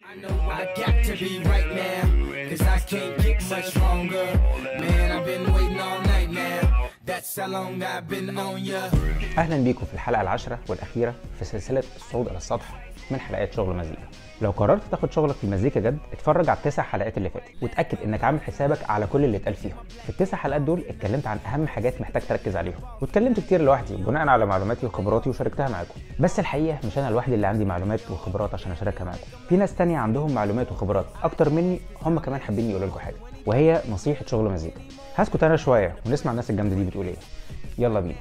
I know I got to be right now, cause I can't get much longer. Man, I've been waiting all night now. That's how long I've been on ya. اهلا بيكم في الحلقه العاشره والاخيره في سلسله الصعود الى السطح من حلقات شغل مزيكا لو قررت تاخد شغلك في المزيكا جد اتفرج على التسع حلقات اللي فاتت وتاكد انك عامل حسابك على كل اللي اتقال فيهم في التسع حلقات دول اتكلمت عن اهم حاجات محتاج تركز عليهم واتكلمت كتير لوحدي بناء على معلوماتي وخبراتي وشاركتها معاكم بس الحقيقه مش انا لوحدي اللي عندي معلومات وخبرات عشان اشاركها معاكم في ناس تانية عندهم معلومات وخبرات اكتر مني هم كمان حابين يقولوا لكم حاجه وهي نصيحه شغل مزيكا هسكت انا شويه ونسمع الناس الجامده دي بتقول ايه يلا بينا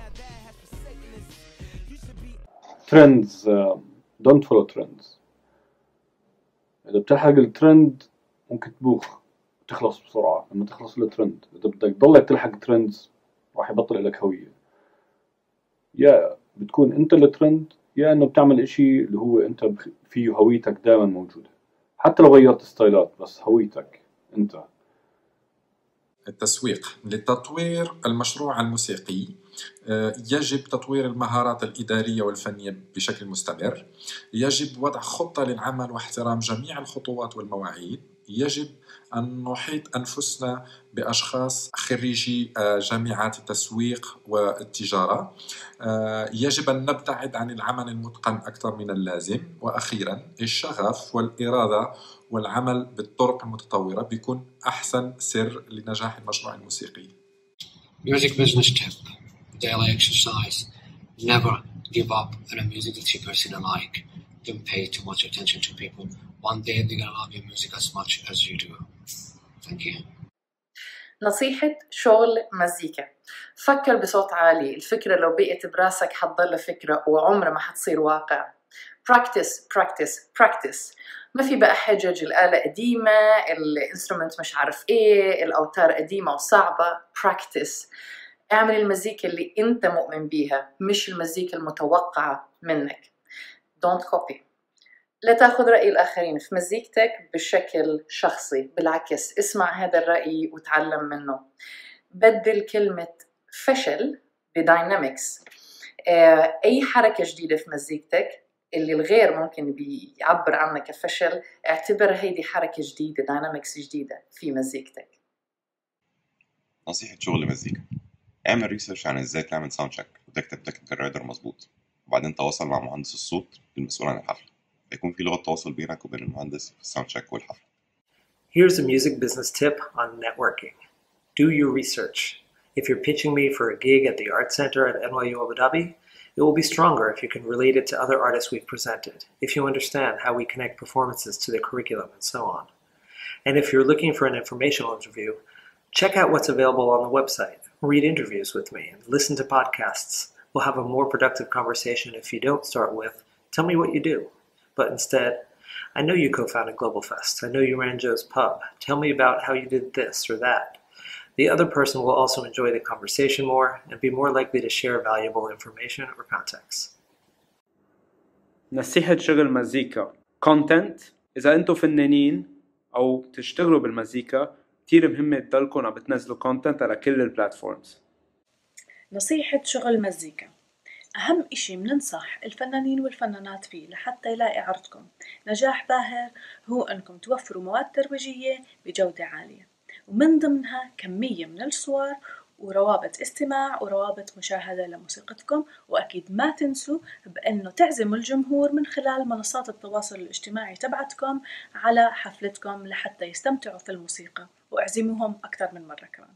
ترندز دونت فولو ترندز اذا بتلحق الترند ممكن تبوخ تخلص بسرعه لما تخلص الترند اذا بدك تضلك تلحق ترندز راح يبطل لك هويه يا بتكون انت الترند يا انه بتعمل اشي اللي هو انت بخ- فيه هويتك دائما موجوده حتى لو غيرت ستايلات بس هويتك انت التسويق لتطوير المشروع الموسيقي آه، يجب تطوير المهارات الإدارية والفنية بشكل مستمر يجب وضع خطة للعمل واحترام جميع الخطوات والمواعيد يجب أن نحيط أنفسنا بأشخاص خريجي آه، جامعات التسويق والتجارة آه، يجب أن نبتعد عن العمل المتقن أكثر من اللازم وأخيرا الشغف والإرادة والعمل بالطرق المتطورة بيكون أحسن سر لنجاح المشروع الموسيقي Music business tip, daily exercise. Never give up on a music that you personally like. Don't pay too much attention to people. One day they're gonna love your music as much as you do. Thank you. نصيحة شغل مزيكا فكر بصوت عالي الفكرة لو بقيت براسك حتضل فكرة وعمرها ما حتصير واقع practice practice practice ما في بقى حجج الآلة قديمة الانسترومنت مش عارف ايه الأوتار قديمة وصعبة practice اعمل المزيكا اللي انت مؤمن بيها مش المزيكا المتوقعة منك don't copy لا تاخذ رأي الآخرين في مزيكتك بشكل شخصي بالعكس اسمع هذا الرأي وتعلم منه بدل كلمة فشل بداينامكس آه، أي حركة جديدة في مزيكتك اللي الغير ممكن بيعبر عنها كفشل اعتبر هيدي حركة جديدة داينامكس جديدة في مزيكتك نصيحة شغل مزيكا اعمل ريسيرش عن ازاي تعمل ساوند تشيك وتكتب تكنيكال رايدر مظبوط وبعدين تواصل مع مهندس الصوت المسؤول عن الحفلة يكون في لغة تواصل بينك وبين المهندس في الساوند تشيك والحفلة Here's a music business tip on networking. Do your research. If you're pitching me for a gig at the Art Center at NYU Abu Dhabi, it will be stronger if you can relate it to other artists we've presented, if you understand how we connect performances to the curriculum, and so on. And if you're looking for an informational interview, check out what's available on the website. Read interviews with me and listen to podcasts. We'll have a more productive conversation if you don't start with, Tell me what you do. But instead, I know you co founded Global Fest. I know you ran Joe's Pub. Tell me about how you did this or that. The other person will also enjoy the conversation more and be more likely to share valuable information or context. نصيحة شغل مزيكا كونتنت إذا أنتم فنانين أو تشتغلوا بالمزيكا كتير مهمة تضلكم عم بتنزلوا كونتنت على كل البلاتفورمز نصيحة شغل مزيكا أهم إشي مننصح الفنانين والفنانات فيه لحتى يلاقي عرضكم نجاح باهر هو أنكم توفروا مواد ترويجية بجودة عالية ومن ضمنها كمية من الصور وروابط استماع وروابط مشاهدة لموسيقتكم وأكيد ما تنسوا بأنه تعزموا الجمهور من خلال منصات التواصل الاجتماعي تبعتكم على حفلتكم لحتى يستمتعوا في الموسيقى واعزموهم أكثر من مرة كمان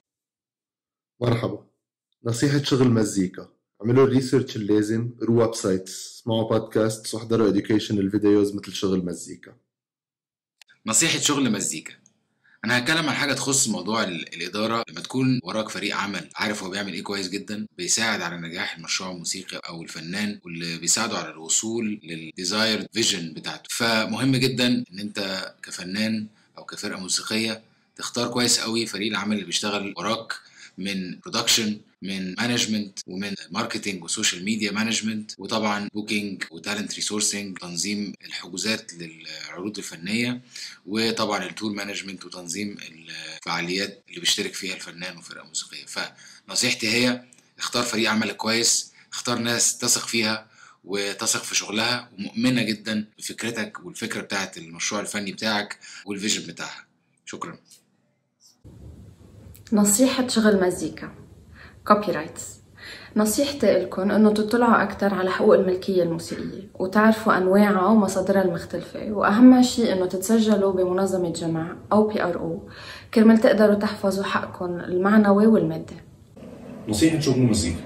مرحبا نصيحة شغل مزيكا اعملوا الريسيرش اللازم قروا ويب سايتس اسمعوا بودكاست واحضروا educational فيديوز مثل شغل مزيكا نصيحة شغل مزيكا أنا هتكلم عن حاجة تخص موضوع ال- الإدارة لما تكون وراك فريق عمل عارف هو بيعمل إيه كويس جدا بيساعد على نجاح المشروع الموسيقي أو الفنان واللي بيساعده على الوصول للديزاير فيجن بتاعته فمهم جدا إن أنت كفنان أو كفرقة موسيقية تختار كويس قوي فريق العمل اللي بيشتغل وراك من برودكشن من مانجمنت ومن ماركتنج وسوشيال ميديا مانجمنت وطبعا بوكينج وتالنت ريسورسنج تنظيم الحجوزات للعروض الفنيه وطبعا التور مانجمنت وتنظيم الفعاليات اللي بيشترك فيها الفنان وفرقه موسيقيه فنصيحتي هي اختار فريق عمل كويس اختار ناس تثق فيها وتثق في شغلها ومؤمنة جدا بفكرتك والفكرة بتاعت المشروع الفني بتاعك والفيجن بتاعها شكرا نصيحة شغل مزيكا كوبي رايتس نصيحتي لكم انه تطلعوا اكثر على حقوق الملكية الموسيقية وتعرفوا انواعها ومصادرها المختلفة واهم شيء انه تتسجلوا بمنظمة جمع او بي ار او كرمال تقدروا تحفظوا حقكم المعنوي والمادي نصيحة شغل المزيكا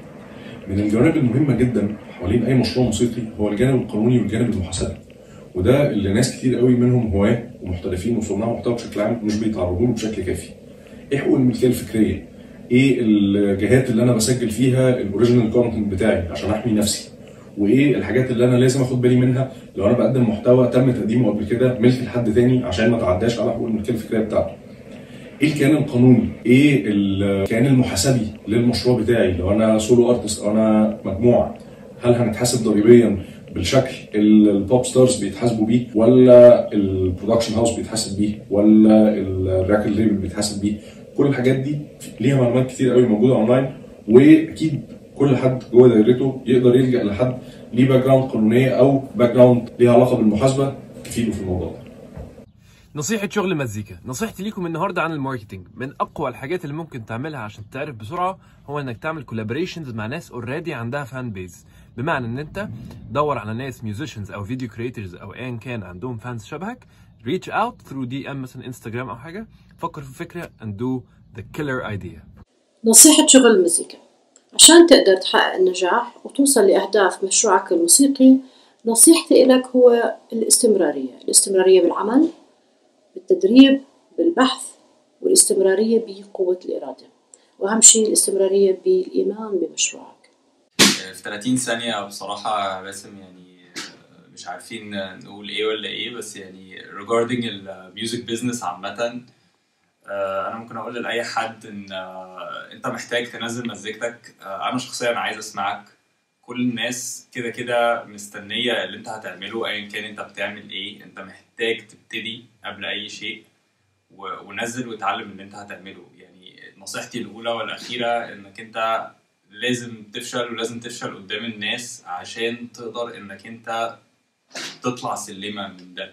من الجوانب المهمة جدا حوالين أي مشروع موسيقي هو الجانب القانوني والجانب المحاسبي وده اللي ناس كتير قوي منهم هواة ومحترفين وصناع محتوى بشكل عام مش بيتعرضوا له بشكل كافي. إيه حقوق الملكية الفكرية؟ إيه الجهات اللي أنا بسجل فيها الأوريجينال كونتنت بتاعي عشان أحمي نفسي؟ وإيه الحاجات اللي أنا لازم آخد بالي منها لو أنا بقدم محتوى تم تقديمه قبل كده ملك لحد تاني عشان ما تعداش على حقوق الملكية الفكرية بتاعته. ايه الكيان القانوني؟ ايه الكيان المحاسبي للمشروع بتاعي لو انا سولو ارتست او انا مجموعه؟ هل هنتحاسب ضريبيا بالشكل اللي البوب ستارز بيتحاسبوا بيه ولا البرودكشن هاوس بيتحاسب بيه ولا الريكورد ليبل بيتحاسب بيه؟ كل الحاجات دي ليها معلومات كتير قوي موجوده اونلاين واكيد كل حد جوه دايرته يقدر يلجا لحد ليه باك جراوند قانونيه او باك جراوند ليها علاقه بالمحاسبه تفيده في الموضوع ده. نصيحة شغل مزيكا نصيحتي ليكم النهاردة عن الماركتينج من أقوى الحاجات اللي ممكن تعملها عشان تعرف بسرعة هو إنك تعمل كولابوريشنز مع ناس اوريدي عندها فان بيز بمعنى إن أنت دور على ناس ميوزيشنز أو فيديو كريترز أو أيا كان عندهم فانز شبهك ريتش اوت ثرو دي ام مثلا انستجرام أو حاجة فكر في فكرة and do the killer idea نصيحة شغل المزيكا عشان تقدر تحقق النجاح وتوصل لأهداف مشروعك الموسيقي نصيحتي لك هو الاستمرارية الاستمرارية بالعمل بالتدريب بالبحث والاستمرارية بقوة الإرادة وأهم شيء الاستمرارية بالإيمان بمشروعك في 30 ثانية بصراحة باسم يعني مش عارفين نقول ايه ولا ايه بس يعني regarding الميوزك بيزنس عامة انا ممكن اقول لاي حد ان انت محتاج تنزل مزيكتك انا شخصيا عايز اسمعك كل الناس كده كده مستنية اللي انت هتعمله ايا كان انت بتعمل ايه انت محتاج تبتدي قبل اي شيء و- ونزل واتعلم اللي انت هتعمله يعني نصيحتي الاولى والاخيرة انك انت لازم تفشل ولازم تفشل قدام الناس عشان تقدر انك انت تطلع سلمة من ده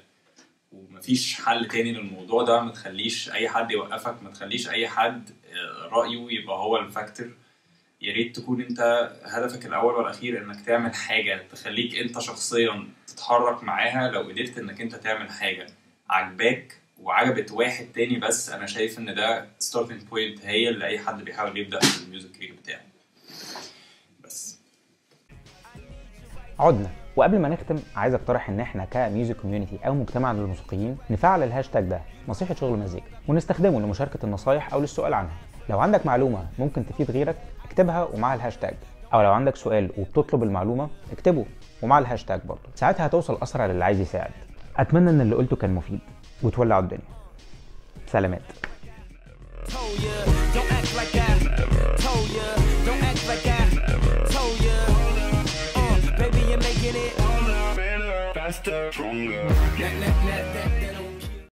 ومفيش حل تاني للموضوع ده ما تخليش اي حد يوقفك ما تخليش اي حد آه، رأيه يبقى هو الفاكتور يا ريت تكون انت هدفك الاول والاخير انك تعمل حاجه تخليك انت شخصيا تتحرك معاها لو قدرت انك انت تعمل حاجه عجباك وعجبت واحد تاني بس انا شايف ان ده ستارتنج بوينت هي اللي اي حد بيحاول يبدا في الميوزك كارير بتاعه بس عدنا وقبل ما نختم عايز اقترح ان احنا كميوزك كوميونتي او مجتمع للموسيقيين نفعل الهاشتاج ده نصيحه شغل مزيكا ونستخدمه لمشاركه النصايح او للسؤال عنها لو عندك معلومه ممكن تفيد غيرك اكتبها ومع الهاشتاج او لو عندك سؤال وبتطلب المعلومه اكتبه ومع الهاشتاج برضه ساعتها هتوصل اسرع للي عايز يساعد اتمنى ان اللي قلته كان مفيد وتولعوا الدنيا سلامات Don't act like I told ya. Don't act like I told ya. Uh, baby, you're making it faster, stronger. That, that, that, that, that,